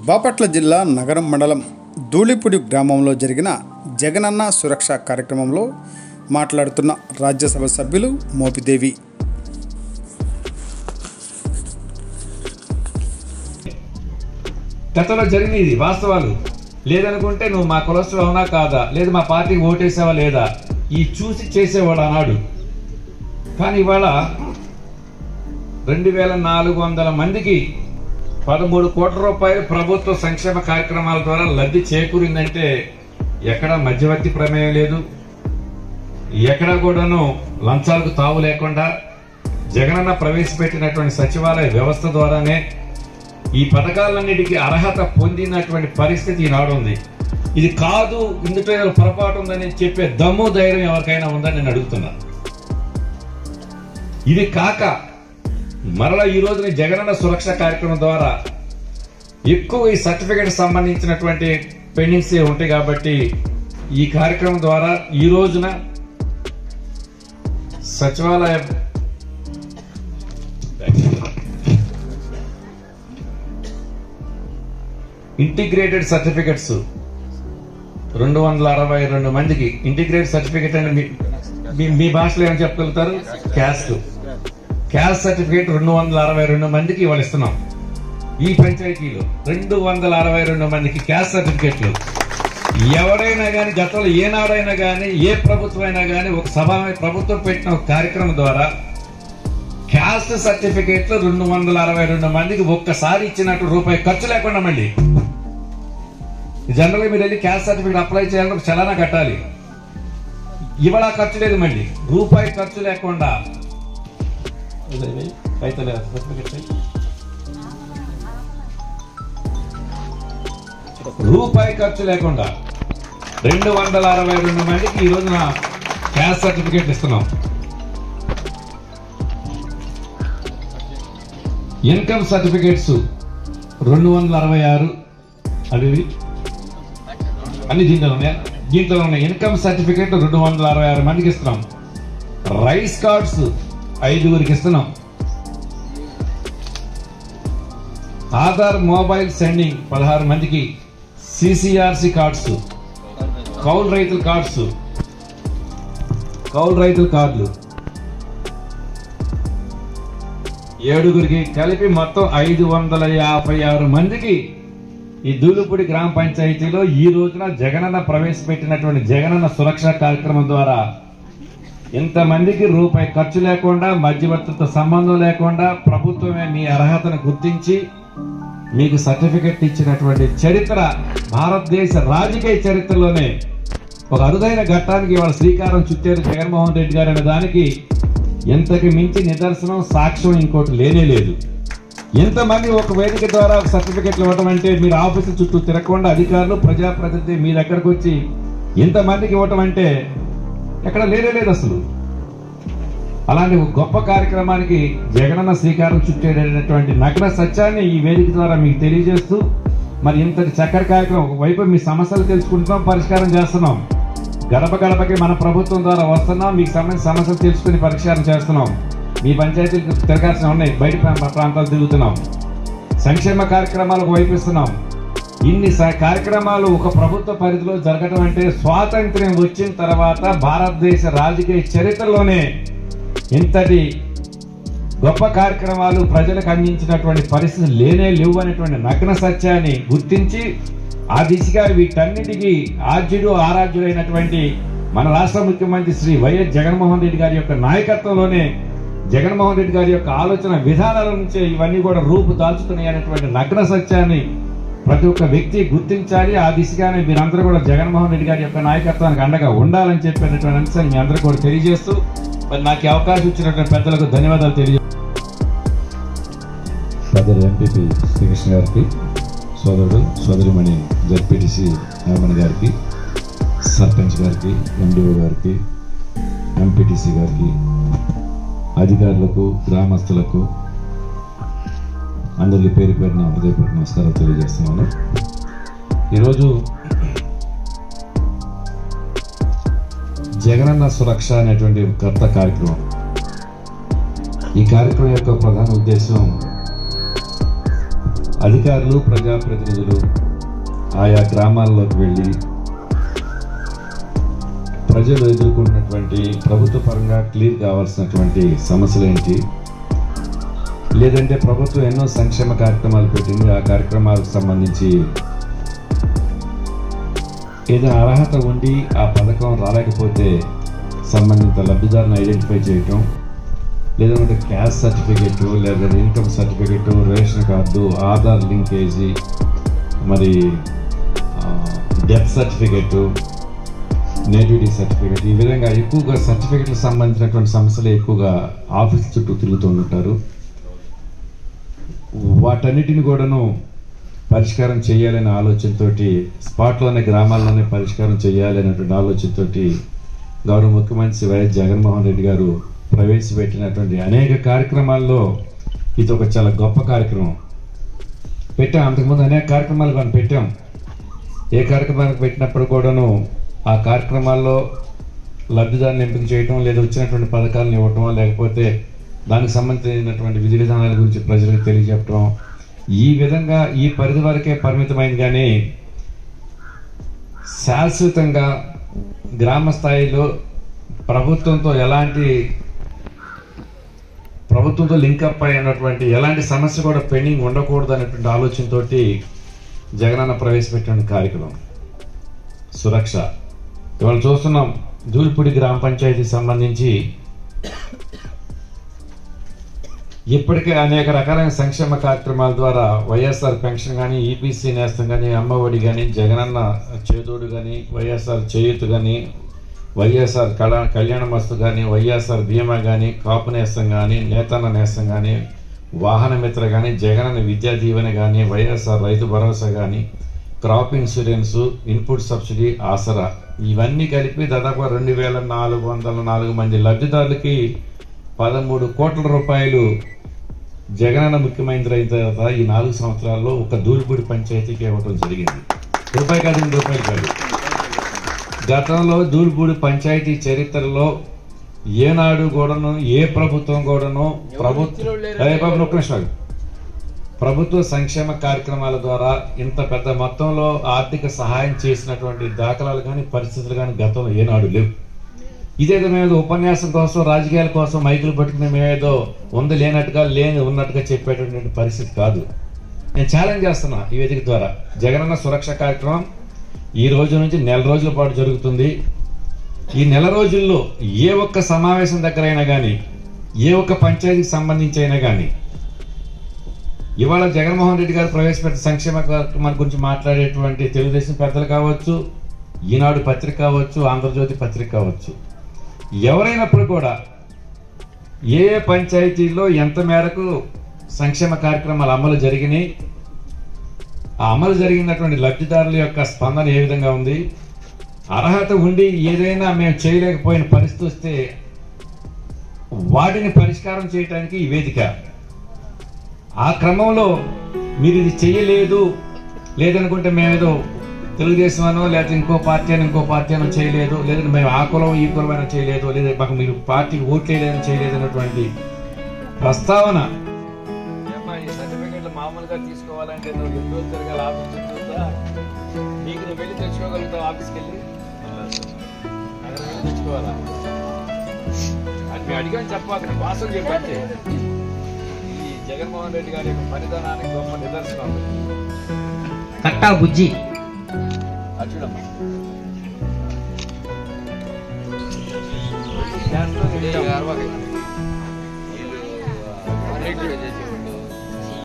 బాపట్ల జిల్లా నగరం మండలం ధూళిపూడి గ్రామంలో జరిగిన జగనన్న సురక్ష కార్యక్రమంలో మాట్లాడుతున్న రాజ్యసభ సభ్యులు మోపిదేవి గతంలో జరిగింది ఇది వాస్తవాలు లేదనుకుంటే నువ్వు మా కొలెస్ట్రాల్ అవునా కాదా లేదు మా పార్టీకి ఓటేసావా లేదా ఈ చూసి చేసేవాడు అన్నాడు కానీ ఇవాళ రెండు వేల నాలుగు వందల మందికి పదమూడు కోట్ల రూపాయలు ప్రభుత్వ సంక్షేమ కార్యక్రమాల ద్వారా లబ్ధి చేకూరిందంటే ఎక్కడ మధ్యవర్తి ప్రమేయం లేదు ఎక్కడ కూడాను లంచాలకు తావు లేకుండా జగనన్న ప్రవేశపెట్టినటువంటి సచివాలయ వ్యవస్థ ద్వారానే ఈ పథకాలన్నిటికీ అర్హత పొందినటువంటి పరిస్థితి ఈనాడు ఉంది ఇది కాదు ఇందులో ఏదో పొరపాటు ఉందని చెప్పే దమ్ము ధైర్యం ఎవరికైనా ఉందని నేను అడుగుతున్నా ఇది కాక మరలా ఈ రోజున జగనన్న సురక్ష కార్యక్రమం ద్వారా ఎక్కువ ఈ సర్టిఫికేట్ సంబంధించినటువంటి పెండింగ్స్ ఉంటాయి కాబట్టి ఈ కార్యక్రమం ద్వారా ఈ రోజున సచివాలయ ఇంటిగ్రేటెడ్ సర్టిఫికెట్స్ రెండు వందల అరవై రెండు మందికి ఇంటిగ్రేటెడ్ సర్టిఫికెట్ అంటే మీ- మీ- మీ భాషలో ఏమని చెప్పగలుగుతారు క్యాస్ట్ క్యాస్ట్ సర్టిఫికేట్ రెండు వందల అరవై రెండు మందికి ఇవాళ ఇస్తున్నాం ఈ పంచాయతీలో రెండు వందల అరవై రెండు మందికి క్యాస్ట్ సర్టిఫికెట్లు ఎవరైనా కానీ గతంలో ఏనాడైనా కానీ ఏ ప్రభుత్వం అయినా కానీ ఒక సభ ప్రభుత్వం పెట్టిన ఒక కార్యక్రమం ద్వారా క్యాస్ట్ సర్టిఫికేట్లు రెండు వందల అరవై రెండు మందికి ఒక్కసారి ఇచ్చినట్టు రూపాయి ఖర్చు లేకుండా మళ్ళీ జనరల్ గా మీరు వెళ్ళి క్యాస్ట్ సర్టిఫికేట్ అప్లై చేయాలంటే చలానా కట్టాలి ఇవాళ ఖర్చు లేదు మళ్ళీ రూపాయి ఖర్చు లేకుండా ఇదేమి? రైతుల సర్టిఫికేట్ రూపాయి ఖర్చు లేకుండా రెండు వందల అరవై రెండు మందికి ఈ రోజున క్యాస్ట్ సర్టిఫికేట్ ఇస్తున్నాం ఇన్కమ్ సర్టిఫికేట్స్ రెండు వందల అరవై ఆరు అవి ఇవి. అన్ని దీంట్లో ఉన్నాయా దీంట్లో ఉన్నాయి ఇన్కమ్ సర్టిఫికేట్ రెండు వందల అరవై ఆరు మందికి ఇస్తున్నాం రైస్ కార్డ్స్ ఐదుగురికి ఇస్తున్నాం ఆధార్ మొబైల్ సెండింగ్ పదహారు మందికి సిసిఆర్సి కార్డ్స్ కౌలు రైతుల కార్డ్స్ కౌలు రైతుల కార్డులు ఏడుగురికి కలిపి మొత్తం ఐదు వందల యాభై ఆరు మందికి ఈ దూలుపూడి గ్రామ పంచాయతీలో ఈ రోజున జగనన్న ప్రవేశపెట్టినటువంటి జగనన్న సురక్ష కార్యక్రమం ద్వారా ఇంతమందికి రూపాయి ఖర్చు లేకుండా మధ్యవర్తితో సంబంధం లేకుండా ప్రభుత్వమే మీ అర్హతను గుర్తించి మీకు సర్టిఫికెట్ ఇచ్చినటువంటి చరిత్ర భారతదేశ రాజకీయ చరిత్రలోనే ఒక అరుదైన ఘట్టానికి ఇవాళ శ్రీకారం చుట్టారు జగన్మోహన్ రెడ్డి గారు అనే దానికి ఎంతకి మించి నిదర్శనం సాక్ష్యం ఇంకోటి లేనే లేదు ఎంతమంది ఒక వేదిక ద్వారా ఒక సర్టిఫికెట్లు ఇవ్వడం అంటే మీరు ఆఫీసు చుట్టూ తిరగకుండా అధికారులు ప్రజాప్రతినిధి మీ దగ్గరకు వచ్చి ఇంతమందికి ఇవ్వటం అంటే ఎక్కడ లేనే లేదు అసలు అలాంటి ఒక గొప్ప కార్యక్రమానికి జగనన్న శ్రీకారం చుట్టేటటువంటి నగ్న సత్యాన్ని ఈ వేదిక ద్వారా మీకు తెలియజేస్తూ మరి ఇంతటి చక్కటి కార్యక్రమం ఒకవైపు మీ సమస్యలు తెలుసుకుంటున్నాం పరిష్కారం చేస్తున్నాం గడప గడపకి మన ప్రభుత్వం ద్వారా వస్తున్నాం మీకు సంబంధించిన సమస్యలు తెలుసుకుని పరిష్కారం చేస్తున్నాం మీ పంచాయతీలకు తిరగాల్సిన ఉన్నాయి బయట ప్రా- ప్రాంతాలు తిరుగుతున్నాం సంక్షేమ కార్యక్రమాలు వైపు ఇస్తున్నాం ఇన్ని స- కార్యక్రమాలు ఒక ప్రభుత్వ పరిధిలో జరగడం అంటే స్వాతంత్ర్యం వచ్చిన తర్వాత భారతదేశ రాజకీయ చరిత్రలోనే ఇంతటి గొప్ప కార్యక్రమాలు ప్రజలకు అందించినటువంటి పరిస్థితి లేనే లేవు అనేటువంటి నగ్న సత్యాన్ని గుర్తించి ఆ దిశగా వీటన్నిటికీ ఆద్యుడు ఆరాధ్యుడైనటువంటి మన రాష్ట్ర ముఖ్యమంత్రి శ్రీ వైఎస్ జగన్మోహన్ రెడ్డి గారి యొక్క నాయకత్వంలోనే జగన్మోహన్ రెడ్డి గారి యొక్క ఆలోచన విధానాల నుంచే ఇవన్నీ కూడా రూపు దాల్చుతున్నాయి అనేటువంటి నగ్న సత్యాన్ని ప్రతి ఒక్క వ్యక్తి గుర్తించాలి ఆ దిశగానే మీరందరూ కూడా జగన్మోహన్ రెడ్డి గారి యొక్క నాయకత్వానికి అండగా ఉండాలని చెప్పినటువంటి అంశాన్ని మీ అందరూ కూడా తెలియజేస్తూ మరి నాకు ఈ అవకాశం ఇచ్చినటువంటి పెద్దలకు ధన్యవాదాలు తెలియజేస్తాను పెద్దలు ఎంపీపీ శ్రీకృష్ణ గారికి సోదరుడు సోదరిమణి జడ్పీటీసీ హేమన్ గారికి సర్పంచ్ గారికి ఎండిఓ గారికి ఎంపీటీసీ గారికి అధికారులకు గ్రామస్తులకు అందరికీ పేరు పేరున హృదయపూర్వక నమస్కారం తెలియజేస్తున్నాను ఈరోజు జగనన్న సురక్ష అనేటువంటి ఒక కొత్త కార్యక్రమం ఈ కార్యక్రమం యొక్క ప్రధాన ఉద్దేశం అధికారులు ప్రజాప్రతినిధులు ఆయా గ్రామాల్లోకి వెళ్ళి ప్రజలు ఎదుర్కొంటున్నటువంటి ప్రభుత్వ పరంగా క్లియర్ కావాల్సినటువంటి సమస్యలు ఏంటి లేదంటే ప్రభుత్వం ఎన్నో సంక్షేమ కార్యక్రమాలు పెట్టింది ఆ కార్యక్రమాలకు సంబంధించి ఏదైనా అర్హత ఉండి ఆ పథకం రాలేకపోతే సంబంధిత లబ్ధిదారుని ఐడెంటిఫై చేయటం లేదంటే క్యాస్ట్ సర్టిఫికెట్ లేదా income certificate ration card Aadhaar linkage మరి డెత్ సర్టిఫికెట్ నేటివిటీ సర్టిఫికెట్ ఈ విధంగా ఎక్కువగా సర్టిఫికెట్లకు సంబంధించినటువంటి సమస్యలు ఎక్కువగా ఆఫీస్ చుట్టూ తిరుగుతూ ఉంటారు వాటన్నిటిని కూడాను పరిష్కారం చేయాలనే ఆలోచనతోటి స్పాట్లోనే గ్రామాల్లోనే పరిష్కారం చేయాలి అనేటువంటి ఆలోచనతోటి గౌరవ ముఖ్యమంత్రి వైఎస్ జగన్మోహన్ రెడ్డి గారు ప్రవేశపెట్టినటువంటి అనేక కార్యక్రమాల్లో ఇది ఒక చాలా గొప్ప కార్యక్రమం పెట్టాం అంతకుముందు అనేక కార్యక్రమాలు మనం పెట్టాం ఏ కార్యక్రమానికి పెట్టినప్పుడు కూడాను ఆ కార్యక్రమాల్లో లబ్ధిదారుని ఎంపిక చేయటం లేదా వచ్చినటువంటి పథకాలను ఇవ్వటం లేకపోతే దానికి సంబంధించినటువంటి విధి విధానాల గురించి ప్రజలకు తెలియజెప్పటం ఈ విధంగా ఈ పరిధి వరకే పరిమితమైంది కానీ శాశ్వతంగా గ్రామ స్థాయిలో ప్రభుత్వంతో ఎలాంటి ప్రభుత్వంతో లింకప్ అయినటువంటి ఎలాంటి సమస్య కూడా పెండింగ్ ఉండకూడదు అనేటువంటి ఆలోచనతోటి జగనన్న ప్రవేశపెట్టిన కార్యక్రమం సురక్ష ఇవాళ చూస్తున్నాం దూల్పూడి గ్రామ పంచాయతీకి సంబంధించి ఇప్పటికే అనేక రకాలైన సంక్షేమ కార్యక్రమాల ద్వారా వైఎస్ఆర్ పెన్షన్ కానీ ఈపీసీ నేస్తం కానీ అమ్మఒడి కానీ జగనన్న చేదోడు కానీ వైఎస్ఆర్ చేయూత్ కానీ వైఎస్ఆర్ కళ కళ్యాణ మస్తు కానీ వైఎస్ఆర్ బీమా కానీ కాపు నేస్తం కానీ నేతన్న నేస్తం కానీ వాహన మిత్ర కానీ జగనన్న విద్యా దీవెన కానీ వైఎస్ఆర్ రైతు భరోసా కానీ crop insurance input subsidy Aasara ఇవన్నీ కలిపి దాదాపు రెండు వేల నాలుగు వందల నాలుగు మంది లబ్ధిదారులకి పదమూడు కోట్ల రూపాయలు జగనన్న ముఖ్యమంత్రి అయిన తర్వాత ఈ నాలుగు సంవత్సరాల్లో ఒక దూలిపూడి పంచాయతీకి ఇవ్వడం జరిగింది రూపాయి కాదు రెండు రూపాయలు కాదు గతంలో దూలిపూడి పంచాయతీ చరిత్రలో ఏనాడు కూడాను ఏ ప్రభుత్వం కూడాను ప్రభుత్వం అదే బాబు ఒక్క నిమిషం ఆగు. ప్రభుత్వ సంక్షేమ కార్యక్రమాల ద్వారా ఇంత పెద్ద మొత్తంలో ఆర్థిక సహాయం చేసినటువంటి దాఖలాలు కానీ పరిస్థితులు కానీ గతంలో ఏనాడు లేవు ఇదేదో మేమేదో ఉపన్యాసం కోసం రాజకీయాల కోసం మైకులు పట్టుకుని మేమేదో ఉంది లేనట్టుగా లేని ఉన్నట్టుగా చెప్పేటటువంటి పరిస్థితి కాదు నేను ఛాలెంజ్ చేస్తున్నా ఈ వేదిక ద్వారా జగనన్న సురక్ష కార్యక్రమం ఈ రోజు నుంచి నెల రోజుల పాటు జరుగుతుంది ఈ నెల రోజుల్లో ఏ ఒక్క సమావేశం దగ్గర అయినా కానీ ఏ ఒక్క పంచాయతీకి సంబంధించి అయినా కానీ ఇవాళ జగన్మోహన్ రెడ్డి గారు ప్రవేశపెట్టిన సంక్షేమ కార్యక్రమాల గురించి మాట్లాడేటువంటి తెలుగుదేశం పెద్దలు కావచ్చు ఈనాడు పత్రిక కావచ్చు ఆంధ్రజ్యోతి పత్రిక కావచ్చు ఎవరైనప్పుడు కూడా ఏ ఏ పంచాయతీల్లో ఎంత మేరకు సంక్షేమ కార్యక్రమాలు అమలు జరిగినాయి ఆ అమలు జరిగినటువంటి లబ్ధిదారుల యొక్క స్పందన ఏ విధంగా ఉంది అర్హత ఉండి ఏదైనా మేము చేయలేకపోయిన పరిస్థితి వస్తే వాటిని పరిష్కారం చేయడానికి ఈ వేదిక ఆ క్రమంలో మీరు ఇది చేయలేదు లేదనుకుంటే మేమేదో తెలుగుదేశం అనో లేకపోతే ఇంకో పార్టీ అని ఇంకో పార్టీ అనో చేయలేదు లేదంటే మేము ఆ కులం ఈ కులం అయినా చేయలేదు లేదా మాకు మీరు పార్టీకి ఓట్లు వేయలేదని చేయలేదు అన్నటువంటి ప్రస్తావన సర్టిఫికెట్లు మామూలుగా తీసుకోవాలంటే నువ్వు ఎన్నో తిరగాలి ఆఫీస్ చుట్టూతా నీకు నువ్వు వెళ్ళి తెచ్చుకోగలుగుతావు ఆఫీస్కి వెళ్ళి అక్కడ వెళ్ళి తెచ్చుకోవాలా అది మేము అడిగామని చెప్పాలి వాసం చెప్పండి ఈ జగన్మోహన్ రెడ్డి గారి యొక్క పనితనానికి గొప్ప నిదర్శనం కట్టా బుజ్జి అది చూడమ్మా అన్నిటి